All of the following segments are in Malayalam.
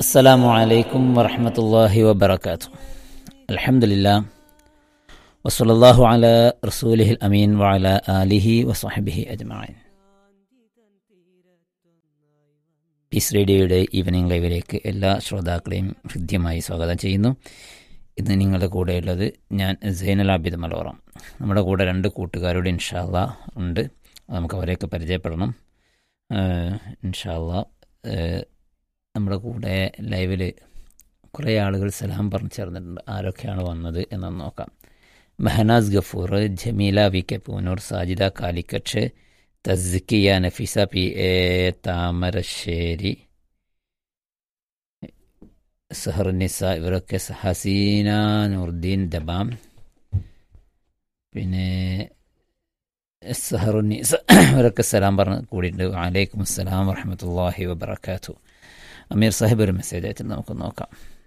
السلام عليكم ورحمة الله وبركاته الحمد لله وصلى الله على رسوله الأمين وعلى آله وصحبه أجمعين പീസ് റേഡിയോയുടെ ഈവനിങ് ലൈവിലേക്ക് എല്ലാ ശ്രോതാക്കളെയും ഹൃദ്യമായി സ്വാഗതം ചെയ്യുന്നു ഇന്ന് നിങ്ങളുടെ കൂടെയുള്ളത് ഞാൻ സൈനൽ ആബിദ് മലോറം നമ്മുടെ കൂടെ രണ്ട് കൂട്ടുകാരോട് ഇൻഷാല്ല ഉണ്ട് അത് നമുക്ക് അവരെയൊക്കെ പരിചയപ്പെടണം ഇൻഷാല്ല നമ്മുടെ കൂടെ ലൈവിൽ കുറേ ആളുകൾ സലാം പറഞ്ഞു ചേർന്നിട്ടുണ്ട് ആരൊക്കെയാണ് വന്നത് എന്നൊന്ന് നോക്കാം Mehnaz Gafoor Jameela V K Poonoor Sajida Calicut Tazkiya Nafeesa P A Thamarassery Saharnisa ഇവരൊക്കെ ഹസീന നൂർദ്ദീൻ ദബാം പിന്നെ സഹറുനിസ ഇവരൊക്കെ സലാം പറഞ്ഞ് കൂടിയിട്ടുണ്ട് വലൈക്കും അസ്സലാം വറഹമത്തല്ലാഹി വബർക്കാത്തു അമീർ സാഹിബ് ഒരു മെസ്സേജ് അയച്ചിട്ട് നമുക്ക് നോക്കാം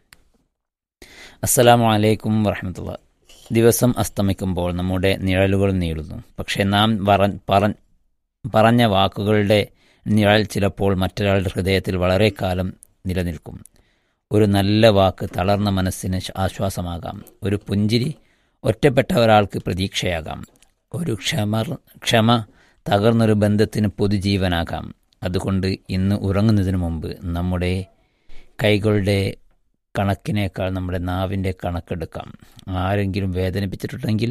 അസ്സലാമു അലൈക്കും വറഹമത്തുള്ള ദിവസം അസ്തമിക്കുമ്പോൾ നമ്മുടെ നിഴലുകൾ നീളുന്നു പക്ഷേ നാം പറ പറഞ്ഞ വാക്കുകളുടെ നിഴൽ ചിലപ്പോൾ മറ്റൊരാളുടെ ഹൃദയത്തിൽ വളരെ കാലം നിലനിൽക്കും ഒരു നല്ല വാക്ക് തളർന്ന മനസ്സിന് ആശ്വാസമാകാം ഒരു പുഞ്ചിരി ഒറ്റപ്പെട്ട ഒരാൾക്ക് പ്രതീക്ഷയാകാം ഒരു ക്ഷമ ക്ഷമ തകർന്നൊരു ബന്ധത്തിന് പൊതുജീവനാകാം അതുകൊണ്ട് ഇന്ന് ഉറങ്ങുന്നതിന് മുമ്പ് നമ്മുടെ കൈകളുടെ കണക്കിനേക്കാൾ നമ്മുടെ നാവിൻ്റെ കണക്കെടുക്കാം ആരെങ്കിലും വേദനിപ്പിച്ചിട്ടുണ്ടെങ്കിൽ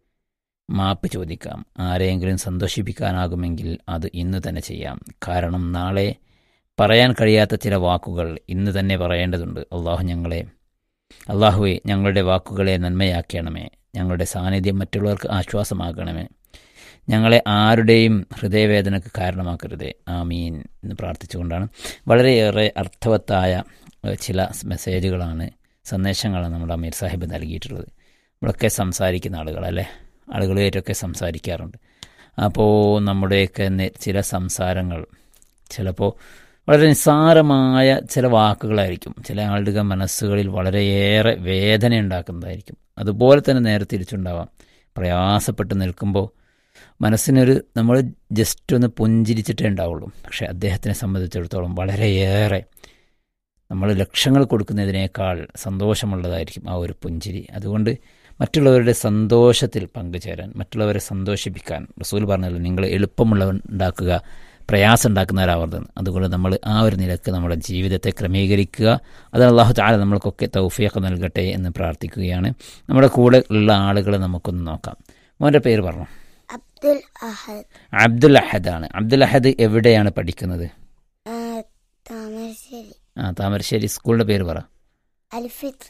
മാപ്പ് ചോദിക്കാം ആരെയെങ്കിലും സന്തോഷിപ്പിക്കാനാകുമെങ്കിൽ അത് ഇന്ന് തന്നെ ചെയ്യാം കാരണം നാളെ പറയാൻ കഴിയാത്ത ചില വാക്കുകൾ ഇന്ന് തന്നെ പറയേണ്ടതുണ്ട് അള്ളാഹു ഞങ്ങളെ അള്ളാഹുവെ ഞങ്ങളുടെ വാക്കുകളെ നന്മയാക്കണമേ ഞങ്ങളുടെ സാന്നിധ്യം മറ്റുള്ളവർക്ക് ആശ്വാസമാകണമേ ഞങ്ങളെ ആരുടെയും ഹൃദയവേദനക്ക് കാരണമാക്കരുതേ ആമീൻ എന്ന് പ്രാർത്ഥിച്ചുകൊണ്ടാണ് വളരെയേറെ അർത്ഥവത്തായ ചില മെസ്സേജുകളാണ് സന്ദേശങ്ങളാണ് നമ്മുടെ അമീർ സാഹിബ് നൽകിയിട്ടുള്ളത് നമ്മളൊക്കെ സംസാരിക്കുന്ന ആളുകളല്ലേ ആളുകളുമായിട്ടൊക്കെ സംസാരിക്കാറുണ്ട് അപ്പോൾ നമ്മുടെയൊക്കെ ചില സംസാരങ്ങൾ ചിലപ്പോൾ വളരെ നിസ്സാരമായ ചില വാക്കുകളായിരിക്കും ചില ആളുടെ മനസ്സുകളിൽ വളരെയേറെ വേദന ഉണ്ടാക്കുന്നതായിരിക്കും അതുപോലെ തന്നെ നേരെ തിരിച്ചുണ്ടാവാം പ്രയാസപ്പെട്ട് നിൽക്കുമ്പോൾ മനസ്സിനൊരു നമ്മൾ ജസ്റ്റ് ഒന്ന് പുഞ്ചിരിച്ചിട്ടേ ഉണ്ടാവുള്ളൂ പക്ഷേ അദ്ദേഹത്തിനെ സംബന്ധിച്ചിടത്തോളം വളരെയേറെ നമ്മൾ ലക്ഷങ്ങൾ കൊടുക്കുന്നതിനേക്കാൾ സന്തോഷമുള്ളതായിരിക്കും ആ ഒരു പുഞ്ചിരി അതുകൊണ്ട് മറ്റുള്ളവരുടെ സന്തോഷത്തിൽ പങ്കുചേരാൻ മറ്റുള്ളവരെ സന്തോഷിപ്പിക്കാൻ റസൂൽ പറഞ്ഞല്ലോ നിങ്ങൾ എളുപ്പമുള്ള ഉണ്ടാക്കുക പ്രയാസം ഉണ്ടാക്കുന്നവരാവരുതെന്ന് അതുകൊണ്ട് നമ്മൾ ആ ഒരു നിലക്ക് നമ്മുടെ ജീവിതത്തെ ക്രമീകരിക്കുക അത് അള്ളാഹു താല നമ്മൾക്കൊക്കെ തൗഫിയൊക്കെ നൽകട്ടെ എന്ന് പ്രാർത്ഥിക്കുകയാണ് നമ്മുടെ കൂടെ ഉള്ള ആളുകളെ നമുക്കൊന്ന് നോക്കാം മോൻ്റെ പേര് പറഞ്ഞു അബ്ദുൽ അഹദ് അബ്ദുൽ അഹദ് ആണ് അബ്ദുൽ അഹദ് എവിടെയാണ് പഠിക്കുന്നത് ആ, താമരശ്ശേരി ആ താമരശ്ശേരി സ്കൂളിൻ്റെ പേര് പറ അൽഫിത്ര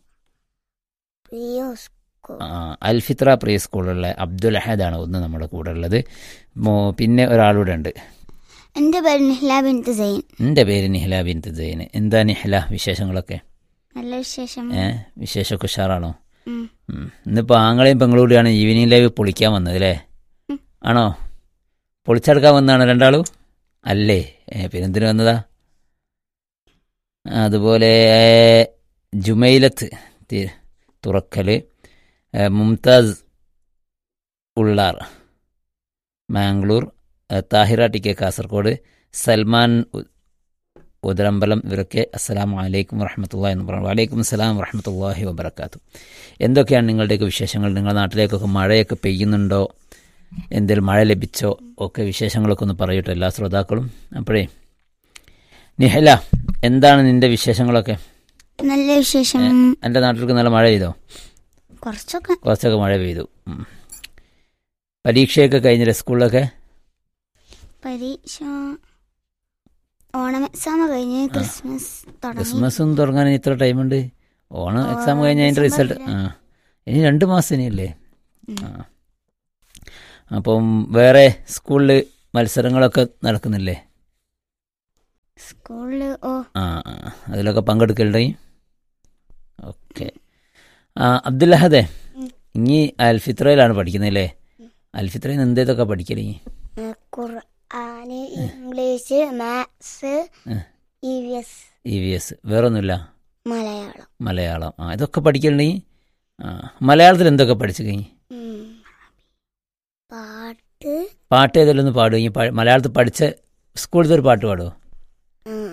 പ്രിയോ സ്കൂൾ ആ, അൽഫിത്ര പ്രീ സ്കൂളിലുള്ള അബ്ദുൽ അഹദ് ആണ് ഒന്ന് നമ്മുടെ കൂടെ ഉള്ളത് മോ- പിന്നെ ഒരാളൂടെ ഉണ്ട് എൻ്റെ പേര് നിഹ്ല ബിൻത്ത് സൈൻ എൻ്റെ പേര് നിഹ്ല ബിൻത്ത് ജൈൻ എന്താ നിഹ്ല വിശേഷങ്ങളൊക്കെ നല്ല വിശേഷം ഏ വിശേഷമൊക്കെ ഉഷാറാണോ ഉം. ഉം. ഇന്നിപ്പോൾ ആങ്ങളെയും പെങ്ങളൂടെയാണ് ഈവനിങ് ലൈവ് പൊളിക്കാൻ വന്നത് അല്ലേ ഉം. ആണോ പൊളിച്ചെടുക്കാൻ വന്നതാണോ രണ്ടാളും അല്ലേ ഏ പിന്നെന്തിനു വന്നതാ അതുപോലെ ജുമൈലത്ത് തി- തുറക്കൽ ഏ, മുംതാസ് ഉള്ളാർ മാംഗ്ലൂർ ഏ, താഹിറ ടി കെ കാസർഗോഡ് സൽമാൻ ഉ- ഉദരമ്പലം ഇവരൊക്കെ അസ്സലാമു അലൈക്കും വറഹമത്തുള്ള എന്ന് പറഞ്ഞു വലൈക്കും അസ്സലാം വറഹമത്തല്ലാഹി വബർക്കാത്തു എന്തൊക്കെയാണ് നിങ്ങളുടെയൊക്കെ വിശേഷങ്ങൾ നിങ്ങളുടെ നാട്ടിലേക്കൊക്കെ മഴയൊക്കെ പെയ്യുന്നുണ്ടോ എന്തെങ്കിലും മഴ ലഭിച്ചോ ഒക്കെ വിശേഷങ്ങളൊക്കെ ഒന്ന് പറയട്ടെ എല്ലാ ശ്രോതാക്കളും അപ്പോഴേ നിഹല എന്താണ് നിന്റെ വിശേഷങ്ങളൊക്കെ നല്ല വിശേഷം എൻ്റെ നാട്ടിലേക്ക് നല്ല മഴ പെയ്തോ കുറച്ചൊക്കെ കുറച്ചൊക്കെ മഴ പെയ്തു ഉം. പരീക്ഷയൊക്കെ കഴിഞ്ഞില്ലേ സ്കൂളിലൊക്കെ പരീക്ഷ ഓണം എക്സാം കഴിഞ്ഞ് ക്രിസ്മസ് തുടങ്ങി ക്രിസ്മസും തുടങ്ങാൻ ഇനി ഇത്ര ടൈമുണ്ട് ഓണം ഓ, എക്സാം കഴിഞ്ഞ അതിൻ്റെ റിസൾട്ട് ആ ഇനി രണ്ട് മാസം ഇനിയല്ലേ ഉം. ആ അപ്പം വേറെ സ്കൂളിൽ മത്സരങ്ങളൊക്കെ നടക്കുന്നില്ലേ സ്കൂളില് ഓ ആ ആ അതിലൊക്കെ പങ്കെടുക്കലുണ്ടേ ഓക്കെ ആ അബ്ദുല്ലഹദേ ഉം. ഇനി അൽഫിത്രയിലാണ് പഠിക്കുന്നല്ലേ അൽഫിത്രയിൽ നിന്ന് എന്തേതൊക്കെ പഠിക്കലേ ആ, ഖുർആന് ഇംഗ്ലീഷ് മാത്സ് ഉം. E V S E V S വേറൊന്നുമില്ല മലയാളം മലയാളം ആ ഇതൊക്കെ പഠിക്കലുണ്ടേ ആ മലയാളത്തിൽ എന്തൊക്കെ പഠിച്ചു കഴിഞ്ഞ് ഉം. പാട്ട് പാട്ട് ഏതെങ്കിലും ഒന്ന് പാടും ഈ മലയാളത്തിൽ പഠിച്ച സ്കൂളിലത്തെ ഒരു പാട്ട് പാടുമോ